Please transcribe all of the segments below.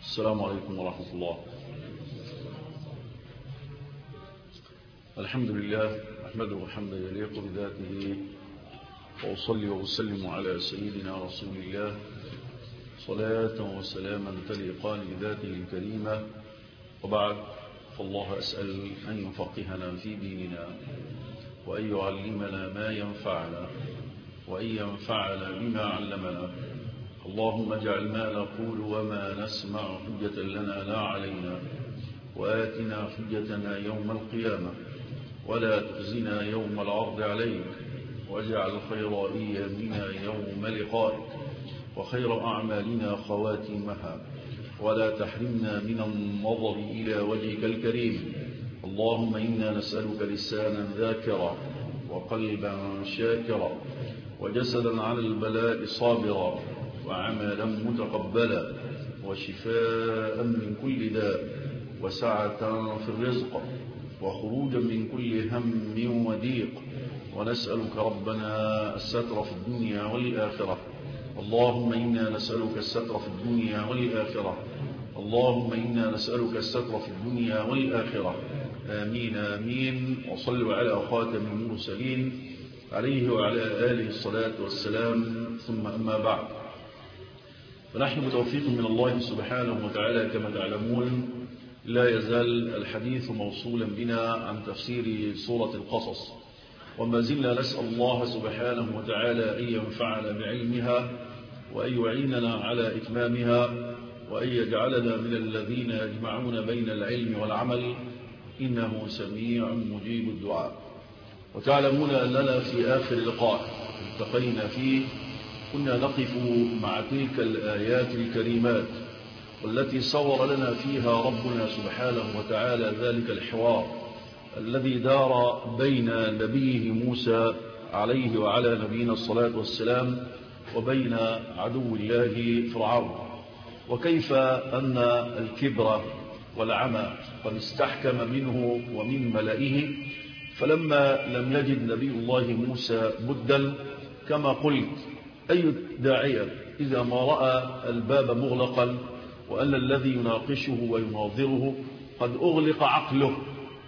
السلام عليكم ورحمة الله الحمد لله أحمده حمدا يليق بذاته وأصلي وأسلم على سيدنا رسول الله صلاة وسلاما تليقان بذاته الكريمة وبعد فالله أسأل أن يفقهنا في ديننا وأن يعلمنا ما ينفعنا وأن ينفعنا بما علمنا اللهم اجعل ما نقول وما نسمع حجة لنا لا علينا وآتنا حجتنا يوم القيامة ولا تخزنا يوم العرض عليك واجعل خير أيامنا يوم لقائك وخير أعمالنا خواتيمها ولا تحرمنا من النظر إلى وجهك الكريم اللهم إنا نسألك لسانا ذاكرا وقلبا شاكرا وجسدا على البلاء صابرا وعملا متقبلا وشفاء من كل داء وسعة في الرزق وخروجا من كل هم وضيق ونسألك ربنا الستر في الدنيا والآخرة اللهم إنا نسألك الستر في الدنيا والآخرة اللهم إنا نسألك الستر في الدنيا والآخرة آمين آمين وصلوا على خاتم المرسلين عليه وعلى آله الصلاة والسلام ثم أما بعد فنحن بتوفيق من الله سبحانه وتعالى كما تعلمون لا يزال الحديث موصولا بنا عن تفسير سورة القصص وما زلنا نسأل الله سبحانه وتعالى أن ينفعنا بعلمها وأن يعيننا على إتمامها وأن يجعلنا من الذين يجمعون بين العلم والعمل إنه سميع مجيب الدعاء وتعلمون أننا في آخر لقاء التقينا فيه كنا نقف مع تلك الآيات الكريمات والتي صور لنا فيها ربنا سبحانه وتعالى ذلك الحوار الذي دار بين نبيه موسى عليه وعلى نبينا الصلاة والسلام وبين عدو الله فرعون وكيف أن الكبر والعمى قد استحكم منه ومن ملئه فلما لم يجد نبي الله موسى بدا كما قلت أي داعية إذا ما رأى الباب مغلقا وأن الذي يناقشه ويناظره قد أغلق عقله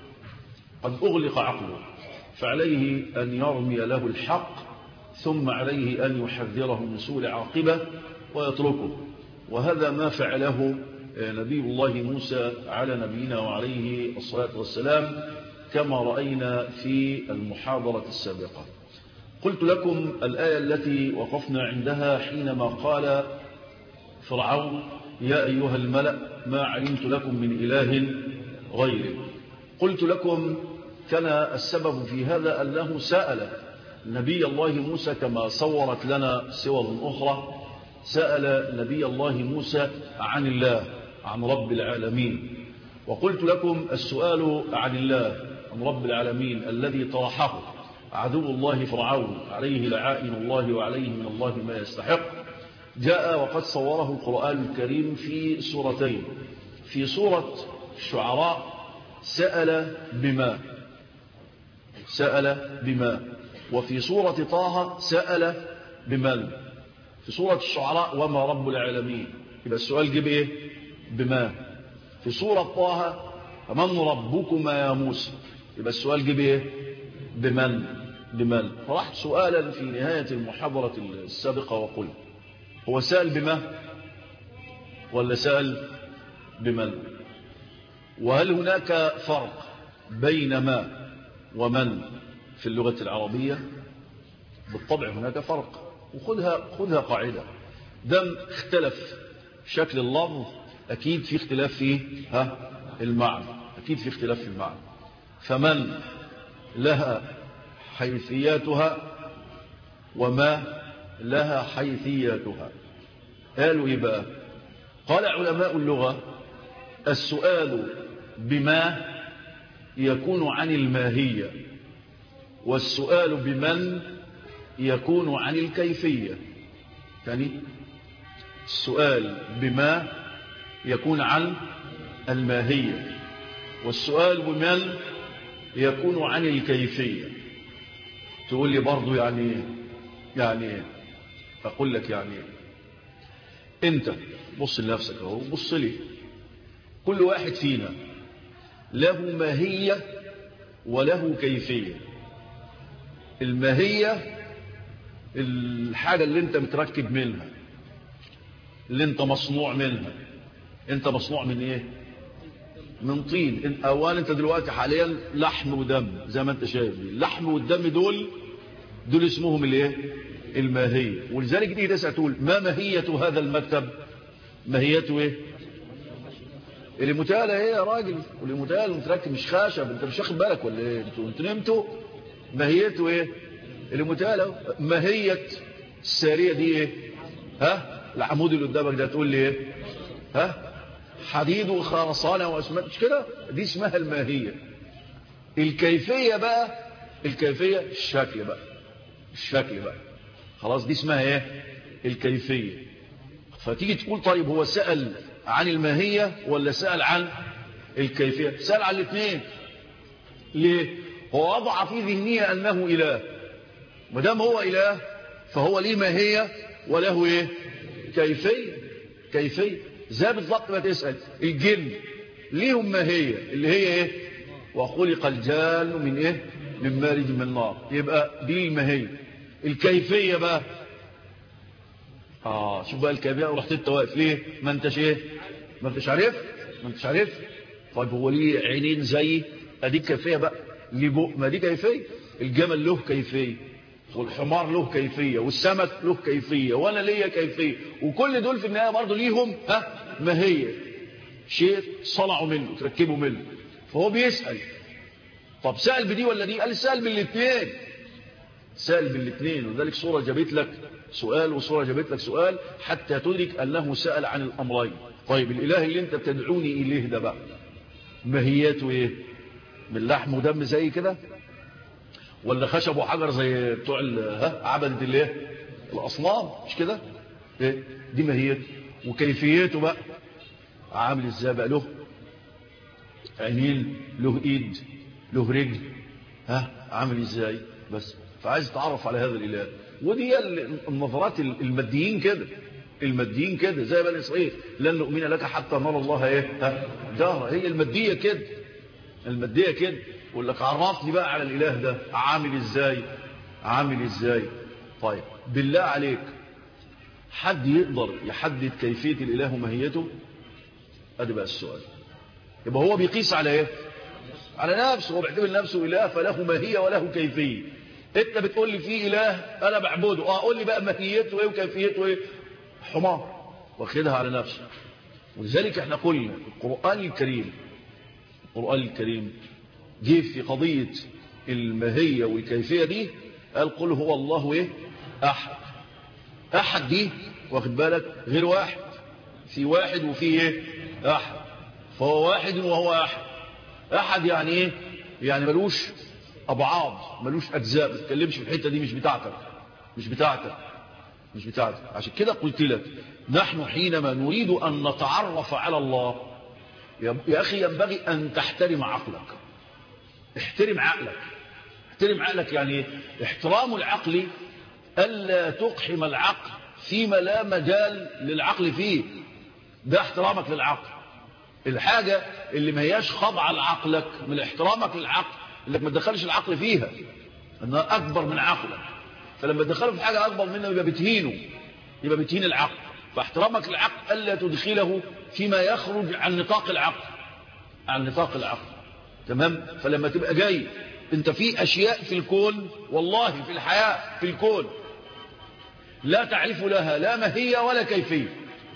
قد أغلق عقله فعليه أن يرمي له الحق ثم عليه أن يحذره من سوء العاقبة ويتركه وهذا ما فعله نبي الله موسى على نبينا وعليه الصلاة والسلام كما رأينا في المحاضرة السابقة قلت لكم الآية التي وقفنا عندها حينما قال فرعون يا أيها الملأ ما علمت لكم من إله غيري قلت لكم كان السبب في هذا أنه سأل نبي الله موسى كما صورت لنا صور أخرى سأل نبي الله موسى عن الله عن رب العالمين وقلت لكم السؤال عن الله عن رب العالمين الذي طرحه عدو الله فرعون عليه لعائن الله وعليه من الله ما يستحق جاء وقد صوره القرآن الكريم في سورتين في سورة الشعراء سأل بما سأل بما وفي سورة طه سأل بمن في سورة الشعراء وما رب العالمين يبقى السؤال جيب ايه بما في سورة طه فمن ربكما يا موسى يبقى السؤال جيب ايه بمن بمن فرحت سؤالا في نهاية المحاضرة السابقة وقل هو سأل بما ولا سأل بمن وهل هناك فرق بين ما ومن في اللغة العربية بالطبع هناك فرق وخذها خذها قاعدة دم اختلف شكل اللفظ أكيد في اختلاف في ها المعنى أكيد في اختلاف في المعنى فمن لها حيثياتها وما لها حيثياتها قالوا إيه بقى قال علماء اللغة السؤال بما يكون عن الماهية والسؤال بمن يكون عن الكيفية يعني السؤال بما يكون عن الماهية والسؤال بمن يكون عن الكيفية تقول لي برضو يعني يعني أقول لك يعني أنت بص لنفسك اهو بص لي كل واحد فينا له ماهية وله كيفية الماهية الحاجة اللي انت متركب منها اللي انت مصنوع منها انت مصنوع من ايه من طين اولا انت دلوقتي حاليا لحم ودم زي ما انت شايف اللحم والدم دول دول اسمهم الايه الماهية ولذلك دي تسأل تقول ما ماهية هذا المكتب ماهيته ايه المتالة ايه يا راجل والمتالة متركب مش خاشب انت مش واخد بالك ولا ايه انتوا انتوا نمتوا ماهيته ايه المتالة ماهية السارية دي ايه ها العمود اللي قدامك ده تقول لي ايه ها حديد وخرسانة واسمنت مش كده دي اسمها الماهية الكيفية بقى الكيفية الشكل بقى الشكل بقى خلاص دي اسمها ايه الكيفية فتيجي تقول طيب هو سأل عن الماهية ولا سأل عن الكيفية سأل عن الاثنين ليه هو وضع في ذهنية أنه إله مدام هو إله فهو ليه ماهية وله ايه كيفية كيفية زي بالضبط ما تسأل الجن ليهم ماهية اللي هي ايه وخلق الجان من ايه من مارج من نار يبقى دي الماهية الكيفية بقى اه شوف بقى الكيفية ورحت انت واقف ليه ما انتش ايه ما انتش عارف ما انتش عارف طيب هو ليه عينين زي ادي كيفية بقى ليه بق ما دي كيفية الجمل له كيفية والحمار له كيفية والسمك له كيفية وانا ليا كيفية وكل دول في النهاية برضه ليهم ها ماهية شيء صنعوا منه تركبوا منه فهو بيسأل طب سأل بدي ولا دي قال سأل بالاثنين سأل بالاثنين وذلك صورة جابت لك سؤال وصورة جابت لك سؤال حتى تدرك أنه سأل عن الأمرين طيب الإله اللي انت بتدعوني إليه ده بقى ماهياته ايه من لحم ودم زي كده ولا خشب وحجر زي بتوع ها عبدة الايه الأصنام مش كده ايه دي ماهيته وكيفيته بقى عامل ازاي بقى له عينين له ايد له رجل ها عامل ازاي بس فعايز تعرف على هذا الاله ودي النظرات الماديين كده الماديين كده زي بني اسرائيل لن نؤمن لك حتى نرى الله ايه ها جهرة هي الماديه كده الماديه كده يقول لك عرفني بقى على الاله ده عامل ازاي عامل ازاي طيب بالله عليك حد يقدر يحدد كيفيه الاله وماهيته ادي بقى السؤال يبقى هو بيقيس على ايه على نفسه هو بيعتبر نفسه اله فله ماهيه وله كيفيه انت بتقول لي في اله انا بعبده اه قول لي بقى ماهيته ايه وكيفيته ايه حمار واخدها على نفسه ولذلك احنا قلنا القران الكريم القران الكريم جه في قضيه الماهيه والكيفيه دي قال قل هو الله ايه احد احد دي واخد بالك غير واحد في واحد وفي ايه احد فهو واحد وهو احد احد يعني ايه يعني ملوش ابعاد ملوش اجزاء ما تتكلمش في الحته دي مش بتاعتك مش بتاعتك مش بتاعتك عشان كده قلت لك نحن حينما نريد ان نتعرف على الله يا اخي ينبغي ان تحترم عقلك احترم عقلك احترم عقلك يعني ايه احترام العقل الا تقحم العقل فيما لا مجال للعقل فيه ده احترامك للعقل الحاجة اللي ما هياش خاضعة لعقلك من احترامك للعقل انك ما تدخلش العقل فيها انها اكبر من عقلك فلما تدخله في حاجة اكبر منه يبقى بتهينه يبقى بتهين العقل فاحترامك للعقل الا تدخله فيما يخرج عن نطاق العقل عن نطاق العقل تمام فلما تبقى جاي انت في اشياء في الكون والله في الحياة في الكون لا تعرف لها لا ماهية ولا كيفية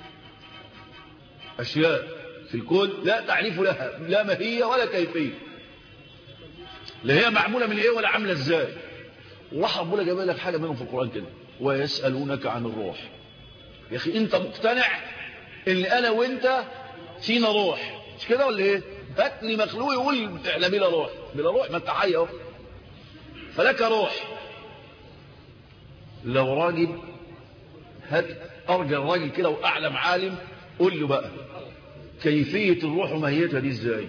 أشياء في الكون لا تعرف لها لا ماهية ولا كيفية لا هي معمولة من ايه ولا عاملة ازاي وراح ربنا جاب لك حاجة منهم في القرآن كده ويسألونك عن الروح يا أخي أنت مقتنع إن أنا وأنت فينا روح مش كده ولا إيه هات لي مخلوق يقول احنا بلا روح بلا روح ما أنت حي أهو فلك روح لو راجل هات أرجى الراجل كده وأعلم عالم قول له بقى كيفية الروح وماهيتها دي ازاي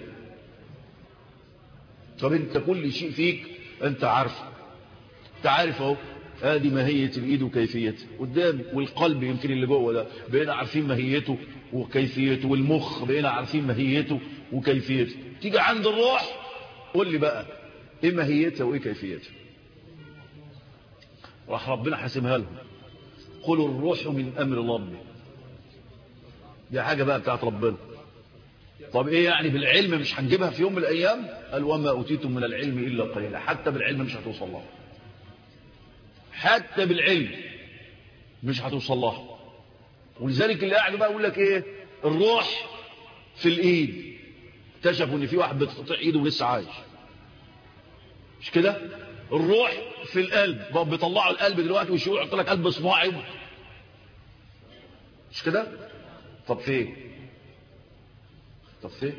طب انت كل شيء فيك انت عارفه انت عارف اهو ادي ماهية الايد وكيفيتها قدامي والقلب يمكن اللي جوه ده بقينا عارفين ماهيته وكيفيته والمخ بقينا عارفين ماهيته وكيفيته تيجي عند الروح قول لي بقى ايه ماهيتها وايه كيفيتها راح ربنا حاسمها لهم قل الروح من امر ربي دي حاجه بقى بتاعت ربنا طب ايه يعني بالعلم مش هنجيبها في يوم من الايام قال وما اوتيتم من العلم الا قليلا حتى بالعلم مش هتوصل لها حتى بالعلم مش هتوصل لها ولذلك اللي قاعد بقى يقول لك ايه الروح في الايد اكتشفوا ان في واحد بتقطع ايده ولسه عايش مش كده الروح في القلب بقى بيطلعوا القلب دلوقتي ويشوفوا يحط لك قلب صناعي مش كده طب فين طب فين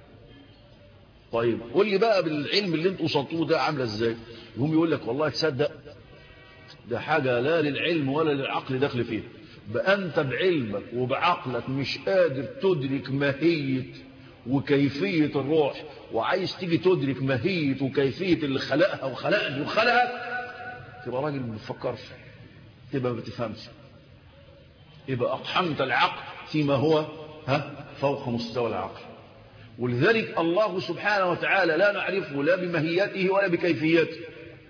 طيب قول لي بقى بالعلم اللي انتوا وصلتوه ده عامله ازاي يقوم يقول لك والله تصدق ده حاجه لا للعلم ولا للعقل داخل فيها بقى انت بعلمك وبعقلك مش قادر تدرك ماهيه وكيفيه الروح وعايز تيجي تدرك ماهيه وكيفيه اللي خلقها وخلقني وخلقك تبقى راجل ما بتفكرش تبقى ما بتفهمش يبقى اقحمت العقل فيما هو ها فوق مستوى العقل ولذلك الله سبحانه وتعالى لا نعرفه لا بمهيته ولا بكيفيته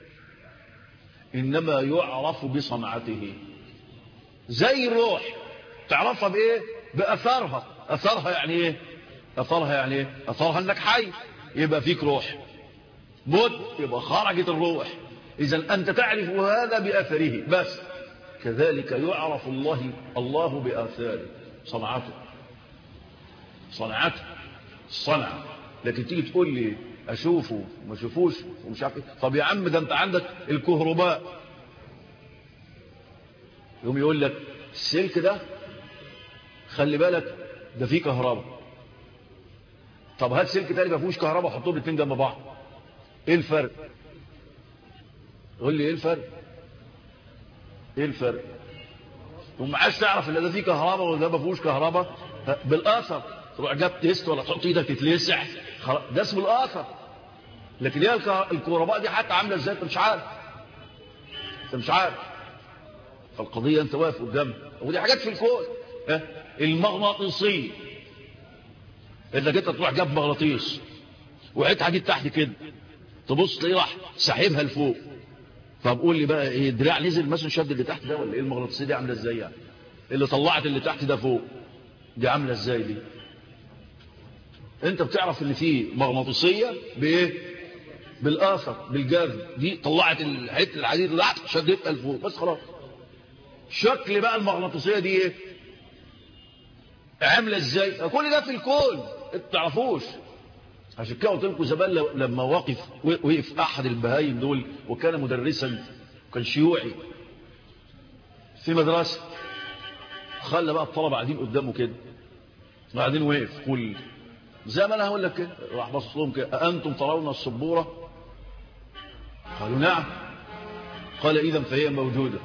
إنما يعرف بصنعته زي الروح تعرفها بإيه بأثرها أثرها يعني إيه أثرها يعني إيه أثرها أنك حي يبقى فيك روح مت يبقى خرجت الروح إذا أنت تعرف هذا بأثره بس كذلك يعرف الله الله بآثاره صنعته صنعته صنع لكن تيجي تقول لي اشوفه ما اشوفوش ومش عارف ايه طب يا عم ده انت عندك الكهرباء يقوم يقول لك السلك ده خلي بالك ده فيه كهرباء طب هات سلك تاني ما فيهوش كهرباء حطهم الاثنين جنب بعض ايه الفرق قول لي ايه الفرق ايه الفرق وما عايز تعرف ان ده فيه كهرباء وده ما فيهوش كهرباء بالاثر تروح جاب تيست ولا تحط ايدك تتلسع ده اسمه الاثر لكن هي الكهرباء دي حتى عامله ازاي انت مش عارف انت مش عارف فالقضيه انت واقف قدامها ودي حاجات في الكون ها المغناطيسيه انك انت تروح جاب مغناطيس وقعت حاجه تحت كده تبص تلاقيه راح ساحبها لفوق طب قول لي بقى ايه الدراع نزل مثلا شد اللي تحت ده ولا ايه المغناطيسيه دي عامله ازاي يعني اللي طلعت اللي تحت ده فوق دي عامله ازاي دي انت بتعرف ان في مغناطيسيه بايه بالاثر بالجاذب دي طلعت الحته الحديد اللي تحت شدتها لفوق بس خلاص شكل بقى المغناطيسيه دي ايه عامله ازاي كل ده في الكون انت تعرفوش عشان كده قلت لكم زمان لما وقف وقف احد البهايم دول وكان مدرسا كان شيوعي في مدرسه خلى بقى الطلبه قاعدين قدامه كده بعدين وقف كل زي ما انا هقول لك كده راح بص لهم كده أأنتم ترون السبورة قالوا نعم قال إذا فهي موجودة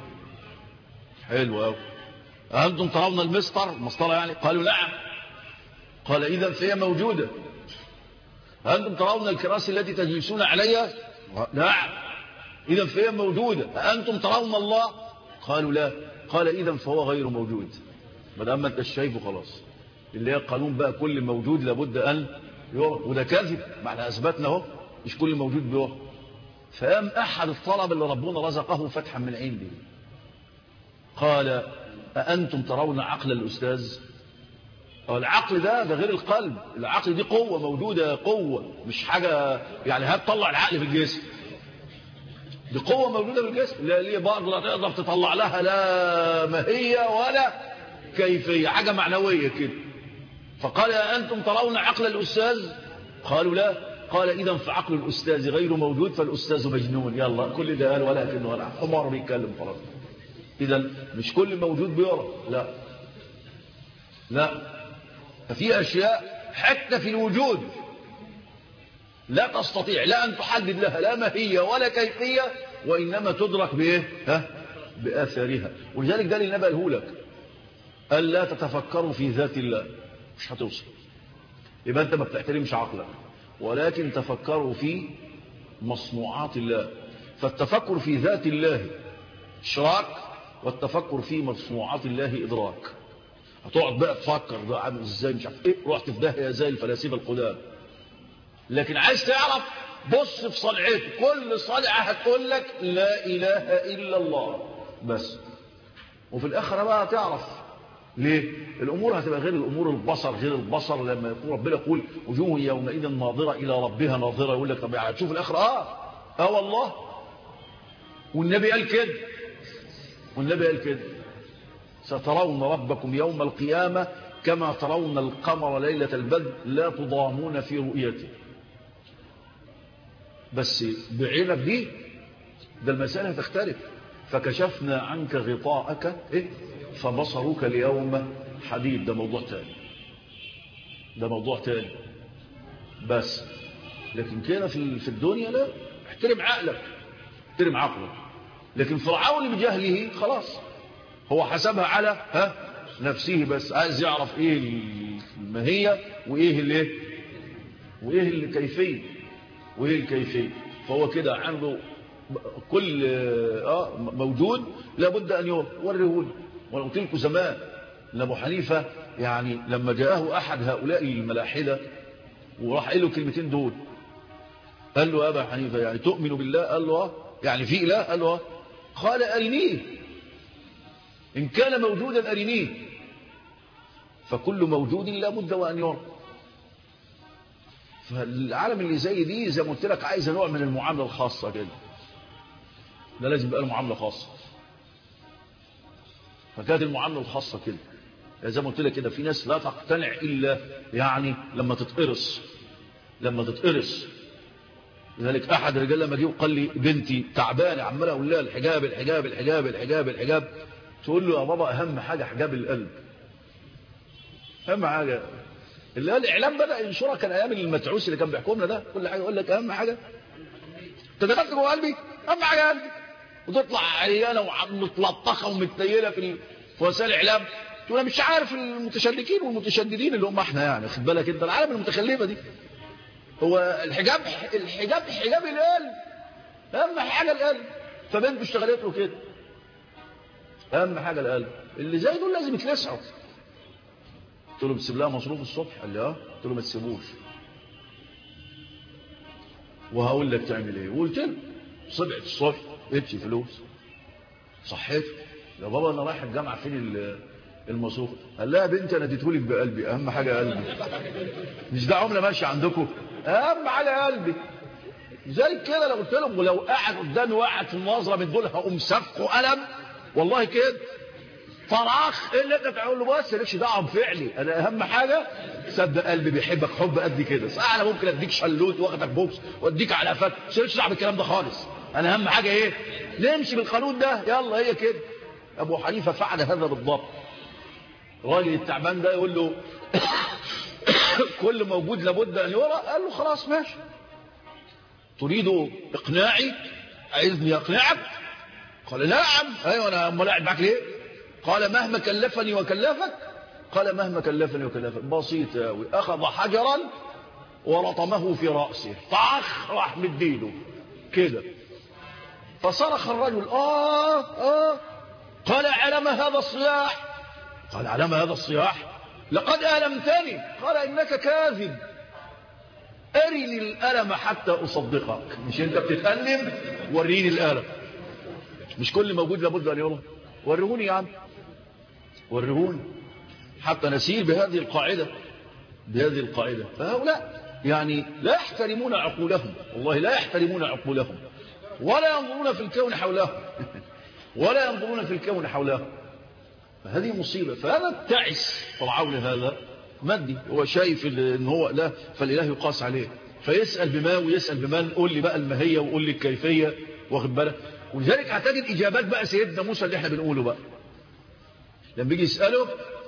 حلو قوي أأنتم ترون المسطر المسطرة يعني قالوا نعم قال إذا فهي موجودة أأنتم ترون الكراسي التي تجلسون عليها نعم إذا فهي موجودة أأنتم ترون الله قالوا لا قال إذا فهو غير موجود ما دام انت شايفه خلاص اللي هي قانون بقى كل موجود لابد أن يعرف وده كذب ما احنا أثبتنا اهو مش كل موجود بيعرف فقام أحد الطلب اللي ربنا رزقه فتحا من عنده قال أأنتم ترون عقل الأستاذ العقل ده ده غير القلب العقل دي قوة موجودة قوة مش حاجة يعني هتطلع العقل في الجسم دي قوة موجودة في الجسم اللي برضه لا تقدر تطلع لها لا ماهية ولا كيفية حاجة معنوية كده فقال أنتم ترون عقل الأستاذ قالوا لا قال إذا فعقل الأستاذ غير موجود فالأستاذ مجنون يلا كل ده قال ولكنه ولا حمار بيتكلم خلاص إذا مش كل موجود بيرى لا لا ففي أشياء حتى في الوجود لا تستطيع لا أن تحدد لها لا ماهية ولا كيفية وإنما تدرك بإيه ها بآثارها ولذلك ده اللي نبأه لك ألا تتفكروا في ذات الله مش هتوصل يبقى أنت ما بتحترمش عقلك ولكن تفكروا في مصنوعات الله فالتفكر في ذات الله إشراك والتفكر في مصنوعات الله إدراك هتقعد بقى تفكر ده عامل ازاي مش عارف ايه رحت في داهيه زي الفلاسفه القدام لكن عايز تعرف بص في صلعته كل صلعه هتقول لك لا اله الا الله بس وفي الاخره بقى تعرف ليه الامور هتبقى غير الامور البصر غير البصر لما يقول ربنا يقول وجوه يومئذ ناظره الى ربها ناظره يقول لك طب هتشوف الاخره اه اه والله والنبي قال كده والنبي قال كده سترون ربكم يوم القيامة كما ترون القمر ليلة البدر لا تضامون في رؤيته بس بعينك دي ده المسألة تختلف فكشفنا عنك غطاءك إيه؟ فبصرك اليوم حديد ده موضوع تاني ده موضوع تاني بس لكن كده في في الدنيا لا احترم عقلك احترم عقلك لكن فرعون بجهله خلاص هو حسبها على ها نفسه بس عايز يعرف ايه الماهيه وايه الايه وايه الكيفيه وايه الكيفيه فهو كده عنده كل اه موجود لابد ان يوريه وانا قلت لكم زمان ان ابو حنيفه يعني لما جاءه احد هؤلاء الملاحده وراح قال له الكلمتين دول قال له يا ابا حنيفه يعني تؤمن بالله قال له اه يعني في اله قال له اه قال ارنيه إن كان موجودا أرنيه فكل موجود لابد وأن يرى فالعالم اللي زي دي زي ما قلت لك عايزه نوع من المعاملة الخاصة كده ده لازم يبقى له معاملة خاصة فكانت المعاملة الخاصة كده زي ما قلت لك كده في ناس لا تقتنع إلا يعني لما تتقرص لما تتقرص لذلك أحد الرجال لما جه وقال لي بنتي تعبانة عمال أقول لها الحجاب الحجاب الحجاب الحجاب الحجاب تقول له يا بابا أهم حاجة حجاب القلب أهم حاجة اللي هو الإعلام بدأ ينشرها كان أيام المتعوس اللي كان بيحكم لنا ده كل حاجة يقول لك أهم حاجة أنت دخلت جوه قلبي أهم حاجة قلبي وتطلع عريانة ومتلطخة ومتنيلة في في وسائل الإعلام تقول أنا مش عارف المتشددين والمتشددين اللي هم احنا يعني خد بالك أنت العالم المتخلفة دي هو الحجاب الحجاب حجاب القلب أهم حاجة القلب فبنته اشتغلت له كده أهم حاجة القلب اللي زي دول لازم يتلسعوا قلت له بتسيب لها مصروف الصبح قال لي اه قلت له ما تسيبوش وهقول لك تعمل ايه وقلت له صبحت الصبح ادفي فلوس صحيت يا بابا انا رايح الجامعه فين المصروف قال لها يا بنتي انا اديتهولك بقلبي اهم حاجه قلبي مش ده عمله ماشيه عندكم اهم حاجه قلبي زي كده لو قلت لهم ولو قاعد قدامي واحد في المناظره من دول هقوم سفقه قلم والله كده فراخ ايه اللي انت تقول له بس مالكش دعوه بفعلي انا اهم حاجه صدق قلبي بيحبك حب قد كده صح انا ممكن اديك شلوت واخدك بوكس واديك على قفاك مالكش دعوه بالكلام ده خالص انا اهم حاجه ايه نمشي بالقانون ده يلا هي كده ابو حنيفه فعل هذا بالضبط الراجل التعبان ده يقول له كل موجود لابد ان يرى قال له خلاص ماشي تريد اقناعي عايزني اقنعك قال نعم ايوه انا امال قاعد معاك ليه قال مهما كلفني وكلفك قال مهما كلفني وكلفك بسيط قوي اخذ حجرا ولطمه في راسه طخ راح مديله كده فصرخ الرجل اه اه قال علم هذا الصياح قال علم هذا الصياح لقد ألمتني قال إنك كاذب أرني الألم حتى أصدقك مش أنت بتتألم وريني الألم مش كل موجود لابد أن يرى ورهوني يا عم ورهوني حتى نسير بهذه القاعدة بهذه القاعدة فهؤلاء يعني لا يحترمون عقولهم والله لا يحترمون عقولهم ولا ينظرون في الكون حولهم ولا ينظرون في الكون حولهم فهذه مصيبة فهذا التعس فرعون هذا مادي هو شايف ان هو لا فالاله يقاس عليه فيسأل بما ويسأل بمن قول لي بقى الماهية وقول لي الكيفية واخد بالك ولذلك هتجد اجابات بقى سيدنا موسى اللي احنا بنقوله بقى لما بيجي يسأله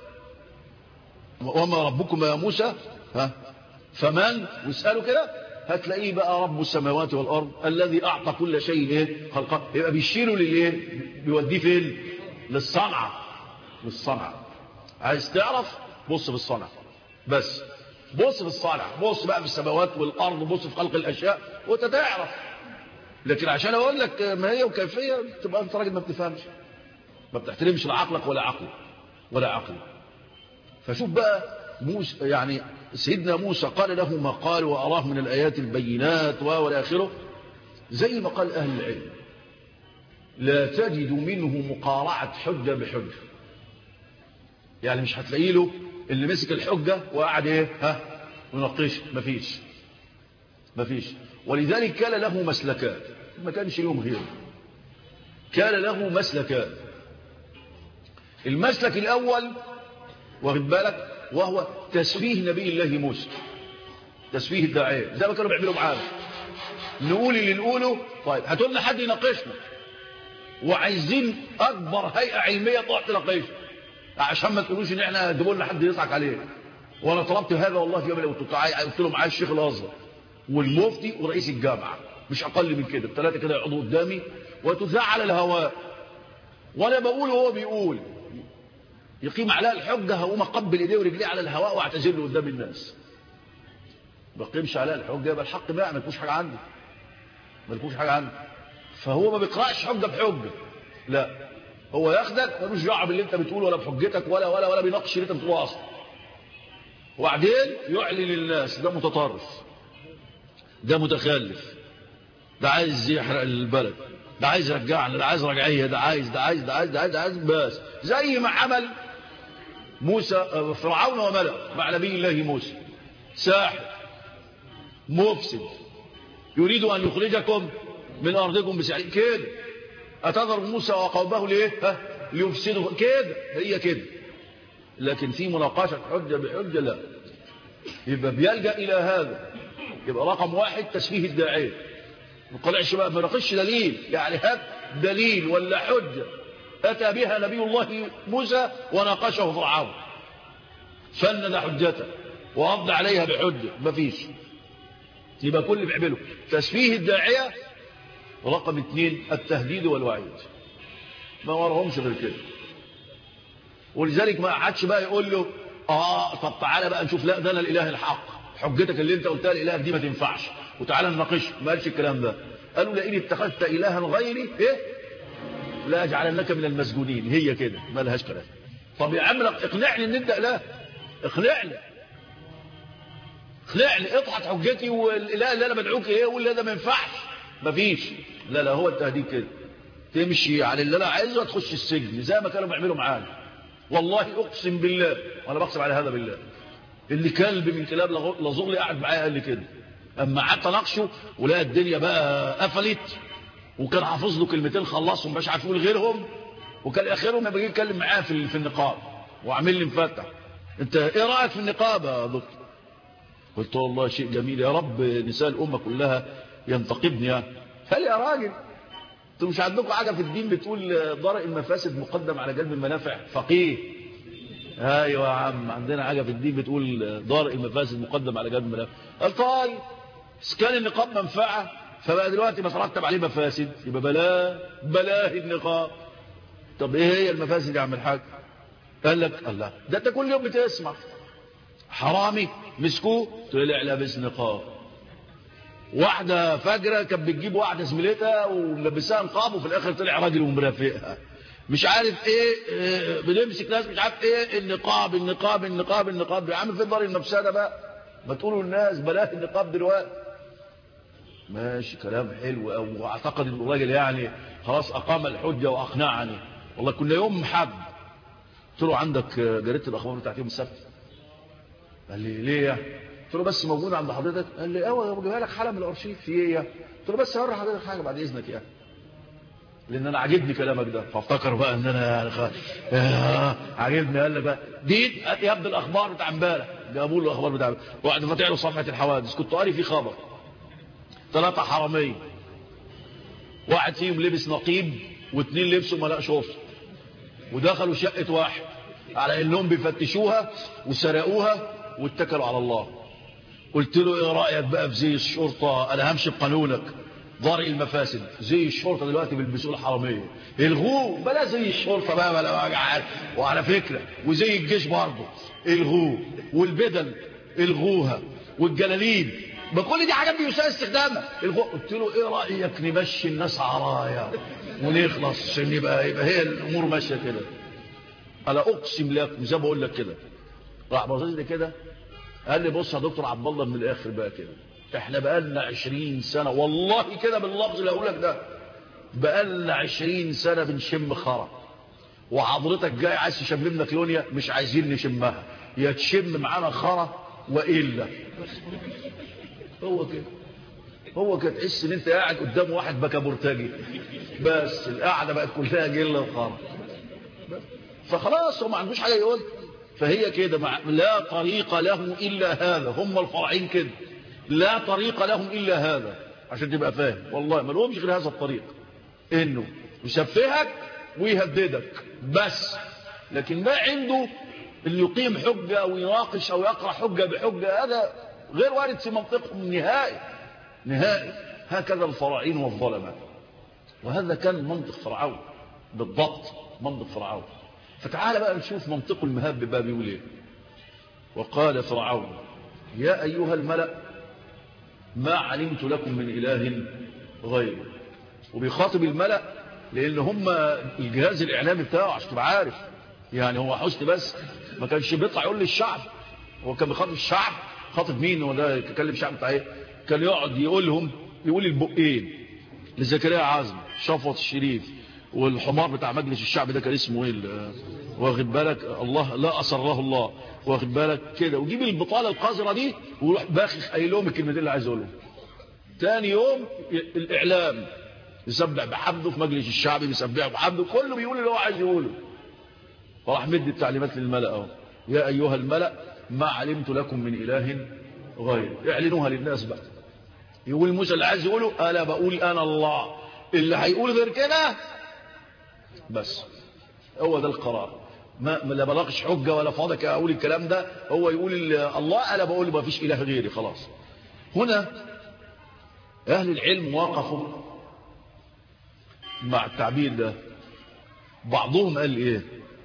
وما ربكما يا موسى ها فمن ويسأله كده هتلاقيه بقى رب السماوات والأرض الذي أعطى كل شيء إيه خلقه يبقى بيشيله للإيه بيوديه فين للصنعة للصنعة عايز تعرف بص في الصنعة بس بص في الصنعة بص بقى في السماوات والأرض بص في خلق الأشياء وانت تعرف لكن عشان أقول لك ما هي وكيفية تبقى أنت راجل ما بتفهمش ما بتحترمش لا عقلك ولا عقلي ولا عقلي فشوف بقى موسى يعني سيدنا موسى قال له ما قال وأراه من الآيات البينات والى اخره زي ما قال أهل العلم لا تجد منه مقارعة حجة بحجة يعني مش هتلاقي له اللي مسك الحجة وقعد ايه ها يناقش مفيش مفيش ولذلك كان له مسلكان ما كانش لهم غيره كان له مسلكان المسلك الأول واخد بالك وهو تسفيه نبي الله موسى تسفيه الداعية زي ما كانوا بيعملوا معانا نقول اللي نقوله طيب هاتوا لنا حد يناقشنا وعايزين اكبر هيئه علميه تقعد تناقشنا عشان ما تقولوش ان احنا جابوا لنا حد يضحك عليه وانا طلبت هذا والله في يوم قلت قلت له معايا الشيخ الازهر والمفتي ورئيس الجامعه مش اقل من كده الثلاثه كده يقعدوا قدامي وتذاع على الهواء وانا بقول وهو بيقول يقيم عليها الحجه هقوم اقبل ايديه ورجليه على الهواء واعتذر له قدام الناس ما بقيمش عليها الحجه يبقى الحق بقى ما يكونش حاجه عندي ما يكونش حاجه عندي فهو ما بيقراش حجه بحجه لا هو ياخدك ملوش دعوه باللي انت بتقوله ولا بحجتك ولا ولا ولا بيناقش اللي انت بتقوله اصلا وبعدين يعلن للناس ده متطرف ده متخلف ده عايز يحرق البلد ده عايز يرجعنا ده عايز رجعيه ده عايز ده عايز ده عايز ده عايز, ده عايز بس زي ما عمل موسى فرعون وملأ مع نبي الله موسى ساحر مفسد يريد أن يخرجكم من أرضكم بسحر كده أتذر موسى وقومه ليه ها ليفسدوا كده هي كده لكن في مناقشة حجة بحجة لا يبقى بيلجأ إلى هذا يبقى رقم واحد تسفيه الداعية ما طلعش بقى ما ناقش دليل يعني هات دليل ولا حجة أتى بها نبي الله موسى وناقشه فرعون فند حجته وأفضى عليها بحجة ما فيش يبقى كل اللي بيعمله تسفيه الداعية رقم اثنين التهديد والوعيد ما وراهمش غير كده ولذلك ما قعدش بقى يقول له اه طب تعالى بقى نشوف لا ده انا الاله الحق حجتك اللي انت قلتها الاله دي ما تنفعش وتعالى نناقش ما قالش الكلام ده قالوا لئن اتخذت الها غيري ايه لا اجعلنك من المسجونين هي كده ما لهاش كلام طب يا عم اقنعني ان انت اله اقنعني اقنعني اضحك حجتي والاله اللي انا بدعوك ايه واللي ده ما ينفعش مفيش لا لا هو التهديد كده تمشي على اللي انا عايزه وتخش السجن زي ما كانوا بيعملوا معانا والله اقسم بالله وانا بقسم على هذا بالله اللي كلب من كلاب لزغلي قاعد معايا قال لي كده اما قعدت اناقشه ولقى الدنيا بقى قفلت وكان حافظ له كلمتين خلصهم مش عارف يقول غيرهم وكان اخرهم ما بيجي يتكلم معاه في في النقاب وعامل لي مفتح انت ايه رايك في النقاب يا دكتور قلت والله شيء جميل يا رب نساء الامه كلها ينتقدني يعني قال يا راجل انتوا مش عندكم حاجه في الدين بتقول ضرء المفاسد مقدم على جلب المنافع فقيه ايوه يا عم عندنا حاجه في الدين بتقول ضرء المفاسد مقدم على جلب المنافع قال طيب كان النقاب منفعه فبقى دلوقتي ما ترتب عليه مفاسد يبقى بلاه بلاه النقاب طب ايه هي المفاسد يا عم الحاج قال لك الله ده انت كل يوم بتسمع حرامي مسكوه طلع لابس نقاب واحدة فجرة كانت بتجيب واحدة زميلتها ولبسها نقاب وفي الاخر طلع راجل ومرافقها مش عارف ايه, إيه بنمسك ناس مش عارف ايه النقاب النقاب النقاب النقاب يا عم في دار المفسده بقى ما تقولوا للناس بلاش النقاب دلوقتي ماشي كلام حلو أو واعتقد ان الراجل يعني خلاص اقام الحجه واقنعني والله كنا يوم حد قلت له عندك جريده الاخبار بتاعت يوم السبت قال لي ليه قلت له بس موجوده عند حضرتك قال لي ايوه بجيبها لك حاله من الارشيف في ايه قلت له بس هوري حضرتك حاجه بعد اذنك يعني لان انا عاجبني كلامك ده فافتكر بقى ان انا يعني خ... آه عاجبني قال لك بقى دي يا ابن الاخبار بتاع امبارح جابوا له الاخبار بتاع وقعد فاتح له صفحه الحوادث كنت قاري فيه خبر ثلاثه حراميه واحد فيهم لبس نقيب واثنين لبسوا ملاء شرطه ودخلوا شقه واحد على انهم بيفتشوها وسرقوها واتكلوا على الله قلت له ايه رايك بقى في زي الشرطه انا همشي بقانونك ضاري المفاسد زي الشرطه دلوقتي بيلبسوا الحراميه الغوه بلا زي الشرطه بقى بلا وجع وعلى فكره وزي الجيش برضه الغوه والبدل الغوها والجلاليب ما كل دي حاجات بيساء استخدامها الغوه قلت له ايه رايك نمشي الناس عرايا ونخلص عشان يبقى يبقى هي الامور ماشيه كده انا اقسم لك زي ما بقول لك كده راح باصص لي كده قال لي بص يا دكتور عبد الله من الاخر بقى كده احنا بقالنا 20 سنه والله كده باللفظ اللي هقول لك ده بقالنا 20 سنه بنشم خرا وحضرتك جاي عايز تشم لنا كلونيا مش عايزين نشمها يا تشم معانا خرا والا هو كده هو كده تحس ان انت قاعد قدام واحد بكابورتاجي بس القعده بقت كلها جله وخرا فخلاص هو ما عندوش حاجه يقول فهي كده مع لا طريق له الا هذا هم الفرعين كده لا طريق لهم الا هذا عشان تبقى فاهم والله ما لهمش غير هذا الطريق انه يسفهك ويهددك بس لكن ما عنده اللي يقيم حجة او يناقش او يقرأ حجة بحجة هذا غير وارد في منطقهم نهائي نهائي هكذا الفراعين والظلمة وهذا كان منطق فرعون بالضبط منطق فرعون فتعال بقى نشوف منطق المهاب بقى بيقول ايه وقال فرعون يا ايها الملأ ما علمت لكم من اله غيري وبيخاطب الملأ لان هم الجهاز الاعلامي بتاعه عشان تبقى عارف يعني هو حسن بس ما كانش بيطلع يقول للشعب هو كان بيخاطب الشعب خاطب مين هو ده يتكلم الشعب بتاع ايه كان يقعد يقول لهم يقول البقين لزكريا عازم شفط الشريف والحمار بتاع مجلس الشعب ده كان اسمه ايه واخد بالك الله لا اسره الله واخد بالك كده وجيب البطاله القذره دي ويروح باخخ قايل لهم الكلمتين اللي عايز اقولهم تاني يوم الاعلام يسبح بحمده في مجلس الشعب بيسبح بحمده كله بيقول اللي هو عايز يقوله فراح مد التعليمات للملأ اهو يا ايها الملأ ما علمت لكم من اله غير اعلنوها للناس بقى يقول موسى اللي عايز يقوله انا بقول انا الله اللي هيقول غير كده بس هو ده القرار ما لا بلاقش حجه ولا فاضك اقول الكلام ده هو يقول الله انا بقول ما فيش اله غيري خلاص هنا اهل العلم وقفوا مع التعبير ده بعضهم قال ايه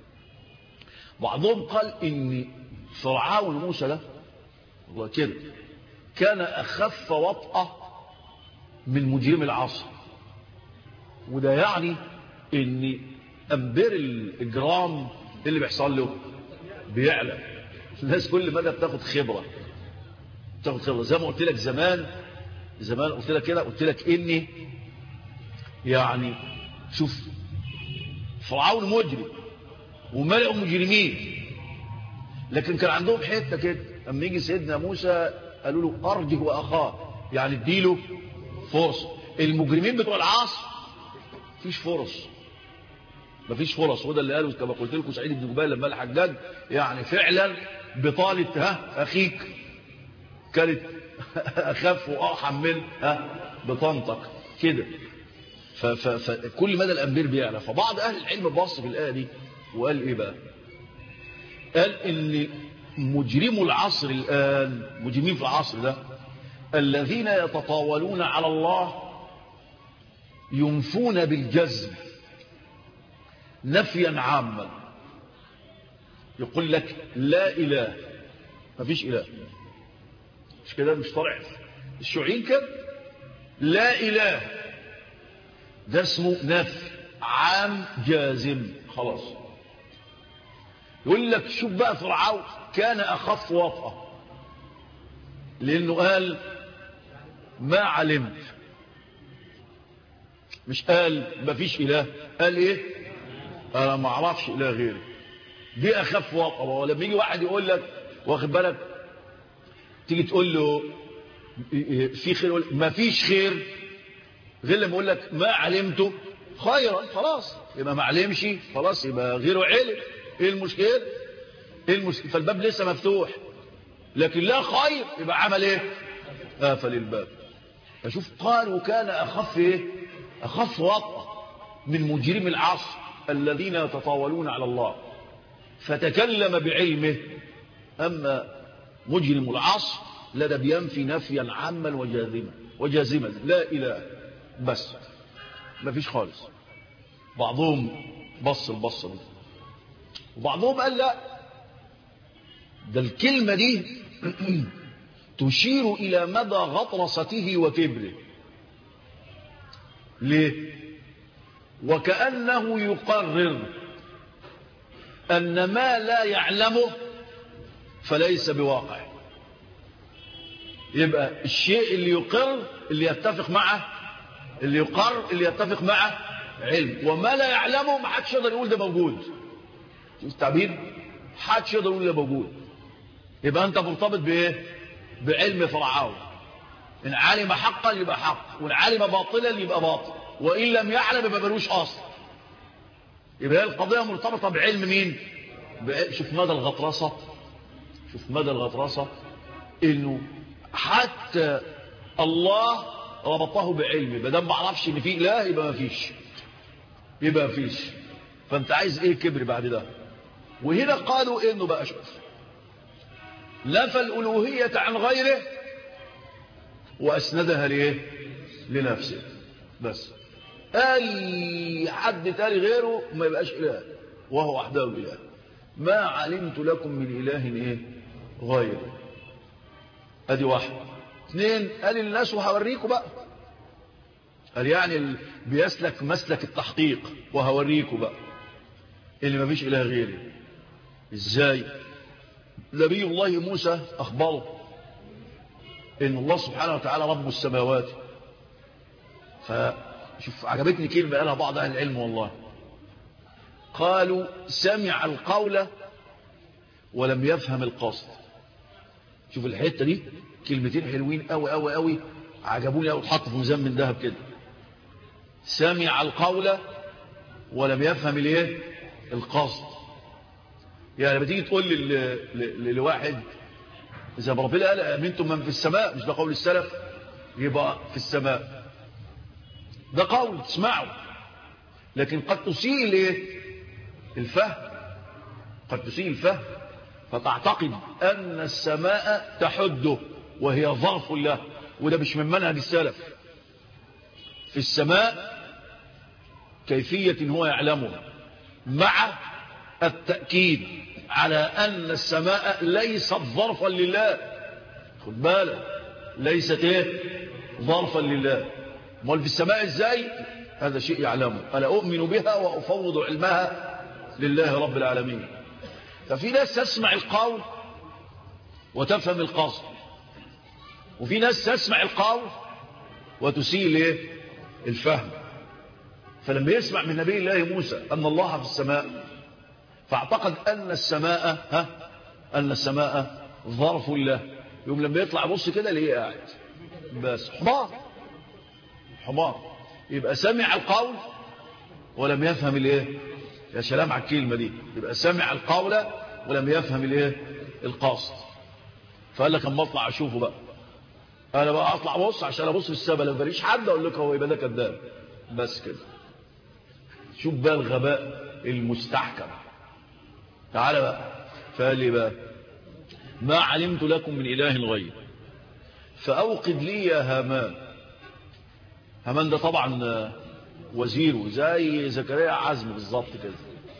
بعضهم قال ان فرعون موسى ده والله كده كان اخف وطأة من مجرم العصر وده يعني ان امبير الاجرام اللي بيحصل له بيعلى الناس كل مدى بتاخد خبرة بتاخد خبرة زي ما قلت لك زمان زمان قلت لك كده قلت لك اني يعني شوف فرعون مجرم وملأوا مجرمين لكن كان عندهم حته كده اما يجي سيدنا موسى قالوا له ارجه واخاه يعني اديله فرصه المجرمين بتوع العصر مفيش فرص مفيش فرص وده اللي قاله كما قلت لكم سعيد بن جبال لما الحجاج يعني فعلا بطالة ها اخيك كانت اخف وارحم من ها بطنطك كده فكل مدى الامبير بيعلى فبعض اهل العلم بص في الايه دي وقال ايه بقى قال ان مجرمو العصر الان مجرمين في العصر ده الذين يتطاولون على الله ينفون بالجزم نفيا عاما يقول لك لا اله ما فيش اله مش كده مش طلع الشيوعيين كده لا اله ده اسمه نفي عام جازم خلاص يقول لك شوف بقى فرعون كان اخف وطأة لانه قال ما علمت مش قال ما فيش اله قال ايه انا ما اعرفش اله غيري دي اخف وطأة ولما يجي واحد يقول لك واخد بالك تيجي تقول له في خير ما فيش خير غير لما يقول لك ما علمته خيرا خلاص يبقى ما علمش خلاص يبقى غيره علم ايه المشكله ايه المشكله فالباب لسه مفتوح لكن لا خير يبقى عمل ايه قفل الباب فشوف قال وكان اخف ايه اخف وطأ من مجرم العصر الذين يتطاولون على الله فتكلم بعلمه اما مجرم العصر لدى بينفي نفيا عاما وجازما وجازما لا اله بس ما فيش خالص بعضهم بص البصه دي وبعضهم قال لا ده الكلمة دي تشير إلى مدى غطرسته وكبره ليه وكأنه يقرر أن ما لا يعلمه فليس بواقع يبقى الشيء اللي يقر اللي يتفق معه اللي يقر اللي يتفق معه علم وما لا يعلمه ما حدش يقدر يقول ده موجود شوف التعبير حدش يقدر يقول ده موجود يبقى انت مرتبط بايه بعلم فرعون ان علم حقا يبقى حق وان علم باطلا يبقى باطل وان لم يعلم يبقى ملوش اصل يبقى هي القضيه مرتبطه بعلم مين بعلم شوف مدى الغطرسه شوف مدى الغطرسه انه حتى الله ربطه بعلمه ما دام ما اعرفش ان في اله يبقى ما فيش يبقى ما فيش فانت عايز ايه كبر بعد ده وهنا قالوا انه بقى شوف نفى الالوهيه عن غيره واسندها ليه لنفسه بس اي حد تاني غيره ما يبقاش اله وهو وحده اله ما علمت لكم من اله ايه غيره ادي واحد اثنين قال الناس وهوريكم بقى قال يعني ال... بيسلك مسلك التحقيق وهوريكم بقى اللي ما فيش اله غيري ازاي نبي الله موسى اخبره ان الله سبحانه وتعالى رب السماوات فشوف عجبتني كلمه قالها بعض اهل العلم والله قالوا سمع القول ولم يفهم القصد شوف الحته دي كلمتين حلوين قوي قوي قوي عجبوني قوي اتحط في ميزان من ذهب كده سمع القول ولم يفهم الايه القصد يعني لما تيجي تقول لواحد اذا ربنا قال امنتم من في السماء مش ده قول السلف يبقى في السماء ده قول تسمعه لكن قد تسيء الايه الفهم قد تسيء الفهم فتعتقد أن السماء تحده وهي ظرف له وده مش من منهج السلف في السماء كيفية هو يعلمها مع التأكيد على أن السماء ليست ظرفا لله خد بالك ليست ايه ظرفا لله امال في السماء ازاي هذا شيء يعلمه أنا أؤمن بها وأفوض علمها لله رب العالمين ففي ناس تسمع القول وتفهم القصد وفي ناس تسمع القول وتسيء الايه الفهم فلما يسمع من نبي الله موسى أن الله في السماء فاعتقد أن السماء ها أن السماء ظرف له يوم لما يطلع بص كده ليه قاعد بس حمار حمار يبقى سمع القول ولم يفهم الايه يا سلام على الكلمه دي يبقى سمع القول ولم يفهم الايه القاصد فقال لك اما اطلع اشوفه بقى انا بقى اطلع بص عشان ابص في السماء لو ماليش حد اقول لك هو يبقى ده كذاب بس كده شوف بقى الغباء المستحكم تعالى بقى فقال لي بقى ما علمت لكم من اله غير فاوقد لي يا هامان هامان ده طبعا وزيره زي زكريا عزم بالظبط كده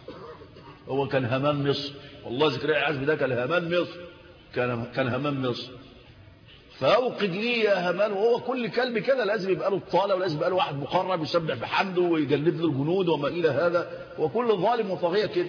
هو كان هامان مصر والله زكريا عزم ده كان هامان مصر كان كان هامان مصر فاوقد لي يا هامان وهو كل كلب كده لازم يبقى له الطاله ولازم يبقى له واحد مقرب يسبح بحمده ويجلد له الجنود وما الى هذا وكل ظالم وطاغيه كده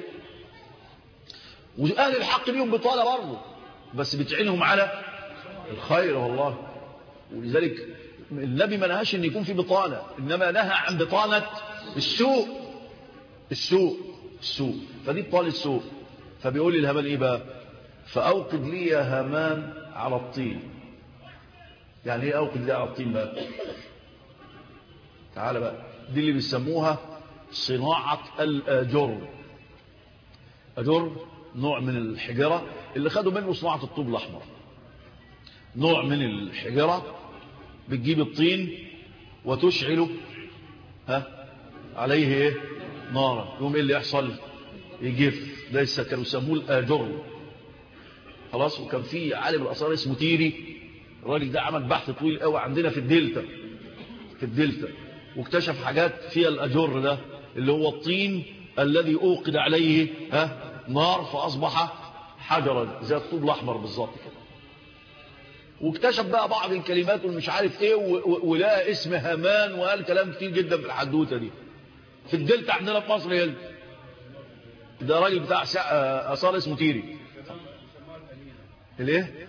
واهل الحق ليهم بطاله برضه بس بتعينهم على الخير والله ولذلك النبي ما نهاش ان يكون في بطانه انما نهى عن بطانه السوء السوء السوء فدي بطانه السوء فبيقول لي الهمان ايه بقى فاوقد لي يا هامان على الطين يعني ايه اوقد لي على الطين بقى تعال بقى دي اللي بيسموها صناعه الاجر اجر نوع من الحجره اللي خدوا منه صناعه الطوب الاحمر نوع من الحجره بتجيب الطين وتشعله ها عليه ايه نارا يوم ايه اللي يحصل يجف ليس كانوا يسموه الاجر خلاص وكان في عالم الاثار اسمه تيري الراجل ده عمل بحث طويل قوي عندنا في الدلتا في الدلتا واكتشف حاجات فيها الاجر ده اللي هو الطين الذي اوقد عليه ها نار فاصبح حجرا زي الطوب الاحمر بالظبط كده واكتشف بقى بعض الكلمات ومش عارف ايه ولقى اسم هامان وقال كلام كتير جدا في الحدوته دي في الدلتا عندنا في مصر هنا ده راجل بتاع اثار اسمه تيري الايه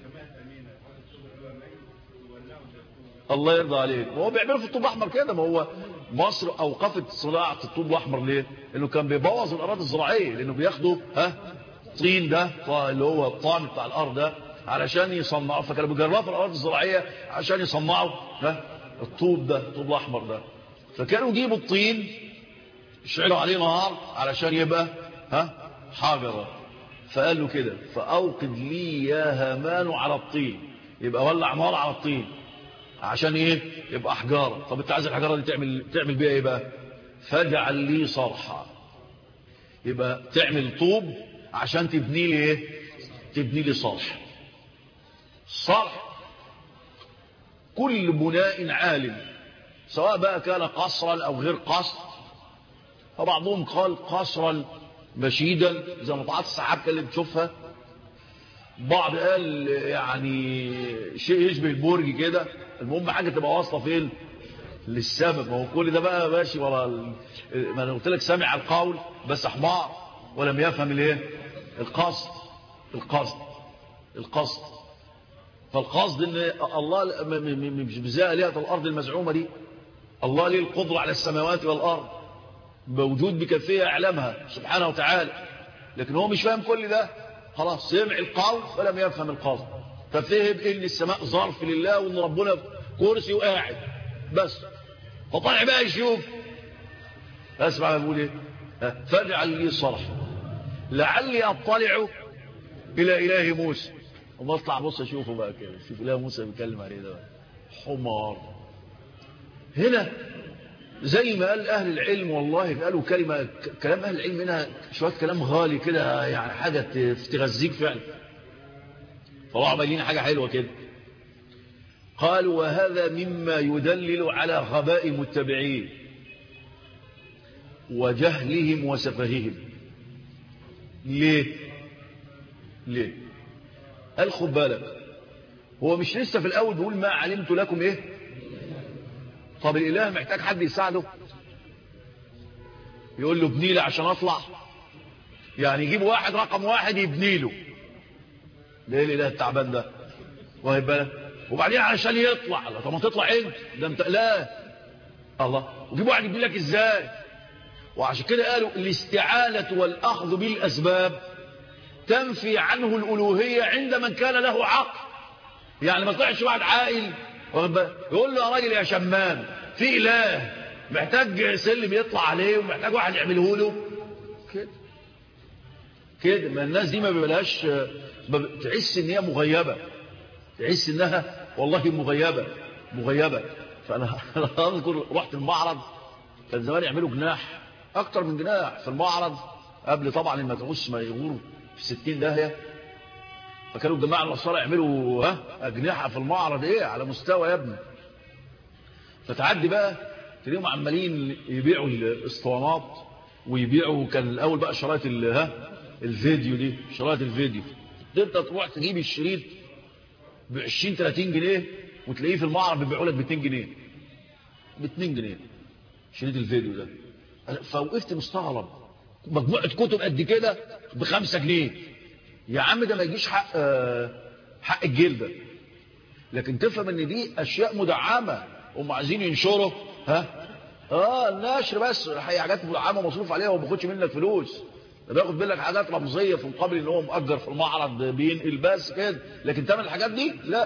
الله يرضى عليك وهو بيعملوا في الطوب الاحمر كده ما هو مصر اوقفت صناعه الطوب الاحمر ليه لانه كان بيبوظ الاراضي الزراعيه لانه بياخدوا ها طين ده اللي هو الطعم بتاع الارض ده علشان يصنعوا فكانوا بيجربوا في الارض الزراعيه عشان يصنعوا ها الطوب ده الطوب الاحمر ده فكانوا يجيبوا الطين يشعلوا عليه نار علشان يبقى ها حجره فقال له كده فاوقد لي يا هامان على الطين يبقى ولع نار على الطين عشان ايه يبقى حجاره طب انت عايز الحجاره دي تعمل تعمل بيها ايه بقى فاجعل لي صرحا يبقى تعمل طوب عشان تبني لي ايه تبني لي صرح صرح كل بناء عالم سواء بقى كان قصرا او غير قصر فبعضهم قال قصرا مشيدا زي مطاعات السحاب اللي بتشوفها بعض قال يعني شيء يشبه البرج كده المهم حاجه تبقى واصله فين للسماء ما هو كل ده بقى ماشي ورا ما انا قلت لك سامع القول بس حمار ولم يفهم الايه القصد القصد القصد فالقصد ان الله مش بزاء الهه الارض المزعومه دي الله ليه القدره على السماوات والارض موجود بكفيه يعلمها سبحانه وتعالى لكن هو مش فاهم كل ده خلاص سمع القول فلم يفهم القصد ففهم ان السماء ظرف لله وان ربنا كرسي وقاعد بس فطلع بقى يشوف اسمع ما بقول ايه فاجعل لي صرح لعلي اطلع الى اله موسى وما اطلع بص اشوفه بقى كده شوف اله موسى بيتكلم عليه ده حمار هنا زي ما قال اهل العلم والله قالوا كلمه كلام اهل العلم هنا شويه كلام غالي كده يعني حاجه تغذيك فعلا طلعوا باينين حاجه حلوه كده قالوا وهذا مما يدلل على غباء متبعين وجهلهم وسفههم ليه ليه قال خد بالك هو مش لسه في الاول بيقول ما علمت لكم ايه طب الاله محتاج حد يساعده يقول له ابني لي عشان اطلع يعني يجيب واحد رقم واحد يبني له ليه الاله التعبان ده واخد بالك وبعدين علشان يطلع الله طب ما تطلع انت ده انت لا الله وجيب واحد يبني لك ازاي وعشان كده قالوا الاستعانة والأخذ بالأسباب تنفي عنه الألوهية عند من كان له عقل يعني ما طلعش واحد عاقل يقول له يا راجل يا شمام في إله محتاج سلم يطلع عليه ومحتاج واحد يعمله له كده كده ما الناس دي ما بيبقاش تحس ان هي مغيبة تحس انها والله مغيبة مغيبة فانا اذكر رحت المعرض كان زمان يعملوا جناح اكتر من جناح في المعرض قبل طبعا المدعوس ما يغوروا في ستين داهية فكانوا الجماعة النصارى يعملوا ها أجنحة في المعرض إيه على مستوى يا ابني فتعدي بقى تلاقيهم عمالين يبيعوا الاسطوانات ويبيعوا كان الأول بقى شرايط ها الفيديو دي شرايط الفيديو انت تروح تجيب الشريط ب 20 30 جنيه وتلاقيه في المعرض بيبيعوا لك ب 2 جنيه ب 2 جنيه شريط الفيديو ده فوقفت مستغرب مجموعة كتب قد كده بخمسة جنيه يا عم ده ما يجيش حق حق الجلدة لكن تفهم ان دي اشياء مدعمة هم عايزين ينشروا ها اه النشر بس هي حاجات مدعمة مصروف عليها وما بياخدش منك فلوس ده بياخد منك حاجات رمزية في مقابل ان هو مؤجر في المعرض بينقل بس كده لكن تمن الحاجات دي لا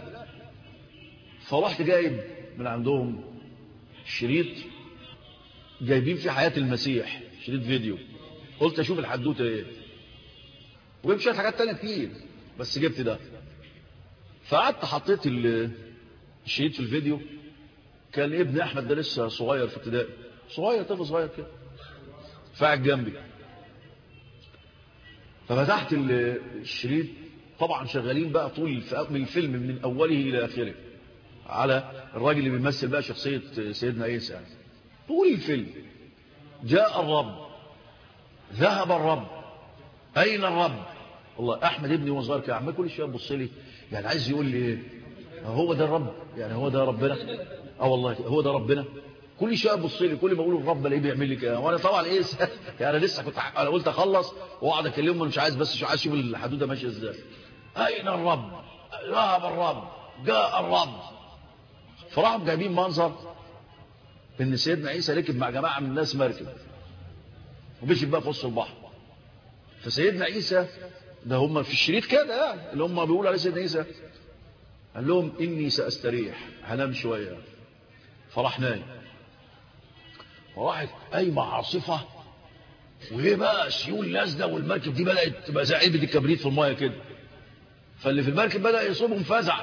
فرحت جايب من عندهم شريط جايبين في حياة المسيح شريط فيديو قلت اشوف الحدوته ايه وجبت شويه حاجات تانية كتير بس جبت ده فقعدت حطيت الشريط في الفيديو كان ابن احمد ده لسه صغير في ابتدائي صغير طفل صغير كده فقعد جنبي ففتحت الشريط طبعا شغالين بقى طول الفيلم من اوله الى اخره على الراجل اللي بيمثل بقى شخصيه سيدنا عيسى يعني. طول الفيلم جاء الرب ذهب الرب أين الرب والله أحمد ابني وصغير كده عمال كل شويه يبص لي يعني عايز يقول لي ايه هو ده الرب يعني هو ده ربنا اه والله هو ده ربنا كل شويه يبص لي كل ما اقول الرب الاقيه بيعمل لي كده وانا طبعا ايه يعني لسه كنت انا قلت اخلص واقعد اكلمه مش عايز بس عايز اشوف الحدوده ماشيه ازاي اين الرب ذهب الرب جاء الرب فراحوا جايبين منظر ان سيدنا عيسى ركب مع جماعه من الناس مركب ومشي بقى في وسط البحر فسيدنا عيسى ده هم في الشريط كده يعني اللي هم بيقولوا عليه سيدنا عيسى قال لهم اني ساستريح هنام شويه فراح نايم وراحت قايمه عاصفه وايه بقى سيول نازله والمركب دي بدات تبقى زي علبه الكبريت في المايه كده فاللي في المركب بدا يصيبهم فزع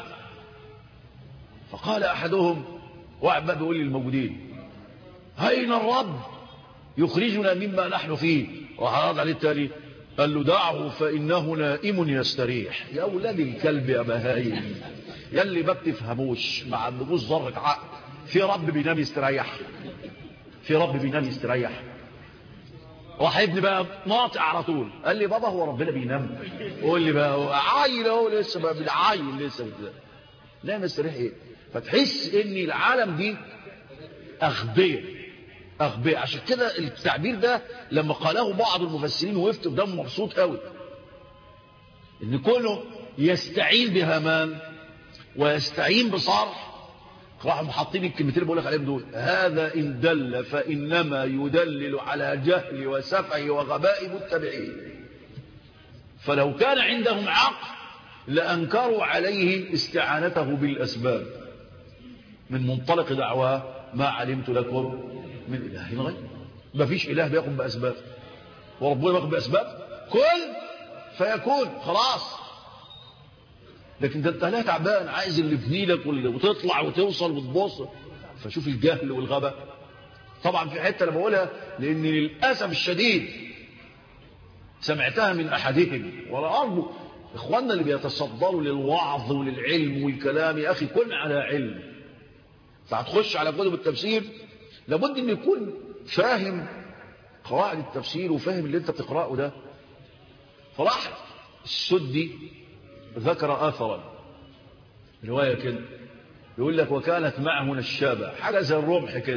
فقال احدهم واحد بقى بيقول للموجودين اين الرب يخرجنا مما نحن فيه راح رد عليه التالي قال له دعه فانه نائم يستريح يا اولاد الكلب يا بهايم يا اللي ما بتفهموش ما عندكوش ذره عقل في رب بينام يستريح في رب بينام يستريح راح ابني بقى ناطع على طول قال لي بابا هو ربنا بينام قول لي بقى هو عايل اهو لسه بقى بالعايل لسه بتاع. لا مستريح ايه فتحس ان العالم دي اغبياء اغبياء عشان كده التعبير ده لما قاله بعض المفسرين وقفت قدامه مبسوط قوي ان كونه يستعين بهامان ويستعين بصرح راحوا محاطين الكلمتين اللي بقول لك عليهم دول هذا ان دل فانما يدلل على جهل وسفه وغباء متبعين فلو كان عندهم عقل لانكروا عليه استعانته بالاسباب من منطلق دعواه ما علمت لكم من اله غير ما فيش اله بيقوم باسباب وربنا بيقوم باسباب كل فيكون خلاص لكن ده انت لا تعبان عايز اللي في ايدك وتطلع وتوصل وتبص فشوف الجهل والغباء طبعا في حته انا بقولها لان للاسف الشديد سمعتها من احدهم ولا ارجو اخواننا اللي بيتصدروا للوعظ وللعلم والكلام يا اخي كن على علم فهتخش على كتب التفسير لابد ان يكون فاهم قواعد التفسير وفاهم اللي انت بتقراه ده فراح السدي ذكر اثرا روايه كده يقول لك وكانت معه نشابه حاجه زي الرمح كده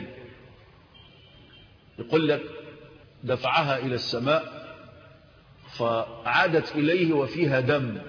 يقول لك دفعها الى السماء فعادت اليه وفيها دم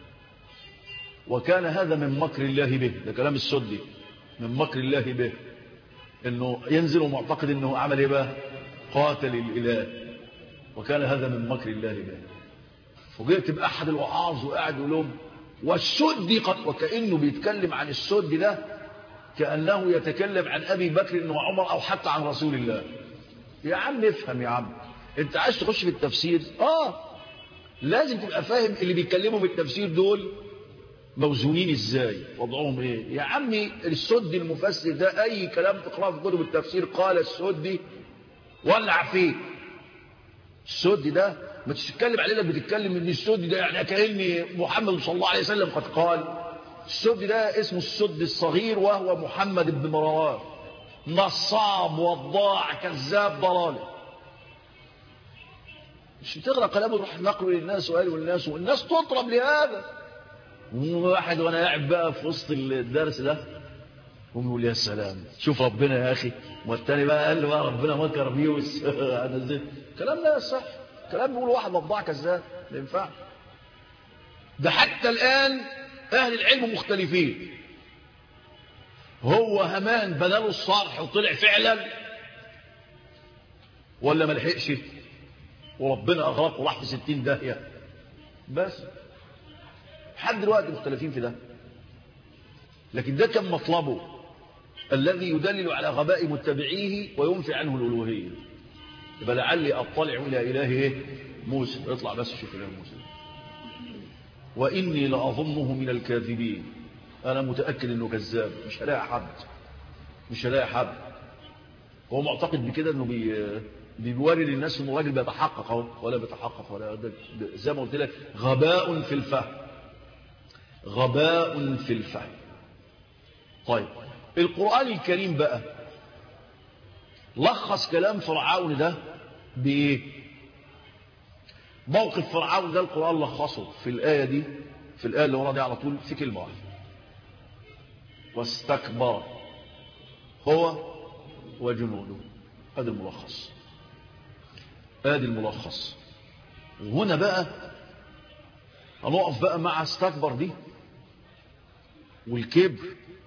وكان هذا من مكر الله به ده كلام السدي من مكر الله به انه ينزل معتقد انه عمل ايه بقى قاتل الاله وكان هذا من مكر الله به فجئت باحد الوعاظ وقاعد يقول لهم والسد قد وكانه بيتكلم عن السد ده كانه يتكلم عن ابي بكر وعمر او حتى عن رسول الله يا عم افهم يا عم انت عايز تخش في التفسير اه لازم تبقى فاهم اللي بيتكلموا في التفسير دول موزونين ازاي وضعهم ايه يا عمي السد المفسر ده اي كلام تقراه في كتب التفسير قال السدي ولع فيه السد ده ما تتكلم عليه لما بتتكلم ان السد ده يعني كأن محمد صلى الله عليه وسلم قد قال السد ده اسمه السد الصغير وهو محمد بن مروان نصاب وضاع كذاب ضلالي مش تقرا كلامه تروح نقله للناس وقاله للناس والناس تطرب لهذا واحد وانا قاعد بقى في وسط الدرس ده قوم يقول يا سلام شوف ربنا يا اخي والتاني بقى قال له بقى ربنا مكر بيوس انا ازاي الكلام ده صح كلام بيقول واحد مطبع كذاب ما ينفعش ده حتى الان اهل العلم مختلفين هو همان بناله الصرح وطلع فعلا ولا ما لحقش وربنا اغرقه راح في ستين داهيه بس لحد دلوقتي مختلفين في ده لكن ده كان مطلبه الذي يدلل على غباء متبعيه وينفي عنه الالوهيه يبقى لعلي اطلع الى اله ايه موسى اطلع بس شوف اله موسى واني لاظنه من الكاذبين انا متاكد انه كذاب مش هلاقي حد مش هلاقي حد هو معتقد بكده انه بي بيوري للناس انه راجل بيتحقق اهو ولا بيتحقق ولا زي ما قلت لك غباء في الفهم غباء في الفهم طيب القرآن الكريم بقى لخص كلام فرعون ده بإيه موقف فرعون ده القرآن لخصه في الآية دي في الآية اللي ورا دي على طول في كلمة واحدة واستكبر هو وجنوده هذا الملخص ادي الملخص وهنا بقى هنقف بقى مع استكبر دي والكبر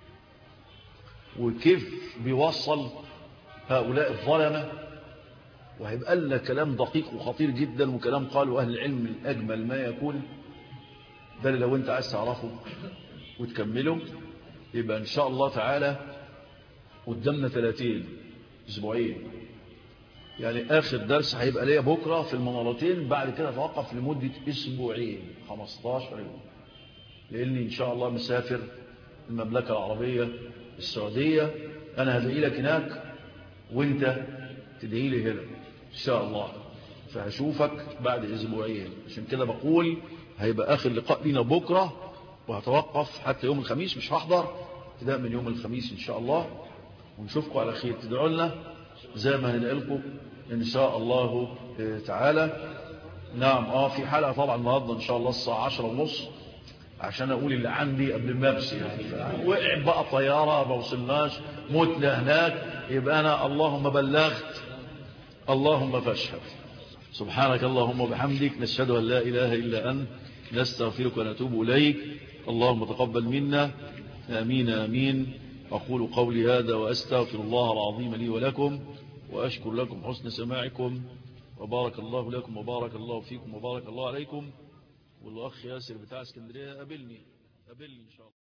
وكيف بيوصل هؤلاء الظلمة وهيبقى لنا كلام دقيق وخطير جدا وكلام قاله أهل العلم من أجمل ما يكون ده لو أنت عايز تعرفه وتكمله يبقى إن شاء الله تعالى قدامنا 30 أسبوعين يعني آخر درس هيبقى ليا بكرة في المنارتين بعد كده توقف لمدة أسبوعين 15 يوم لأني إن شاء الله مسافر المملكة العربية السعودية أنا هدعي لك هناك وانت تدعي لي هنا إن شاء الله فهشوفك بعد أسبوعين عشان كده بقول هيبقى آخر لقاء لنا بكرة وهتوقف حتى يوم الخميس مش هحضر ابتداء من يوم الخميس إن شاء الله ونشوفكم على خير تدعوا لنا زي ما هندعي لكم إن شاء الله تعالى نعم اه في حلقة طبعا النهاردة إن شاء الله الساعة عشرة ونص عشان أقول اللي عندي قبل ما أمشي يعني وقع بقى طيارة ما وصلناش متنا هناك يبقى أنا اللهم بلغت اللهم فاشهد سبحانك اللهم وبحمدك نشهد أن لا إله إلا أنت نستغفرك ونتوب إليك اللهم تقبل منا آمين آمين أقول قولي هذا وأستغفر الله العظيم لي ولكم وأشكر لكم حسن سماعكم وبارك الله لكم وبارك الله فيكم وبارك الله عليكم والأخ ياسر بتاع اسكندرية قابلني قابلني إن شاء الله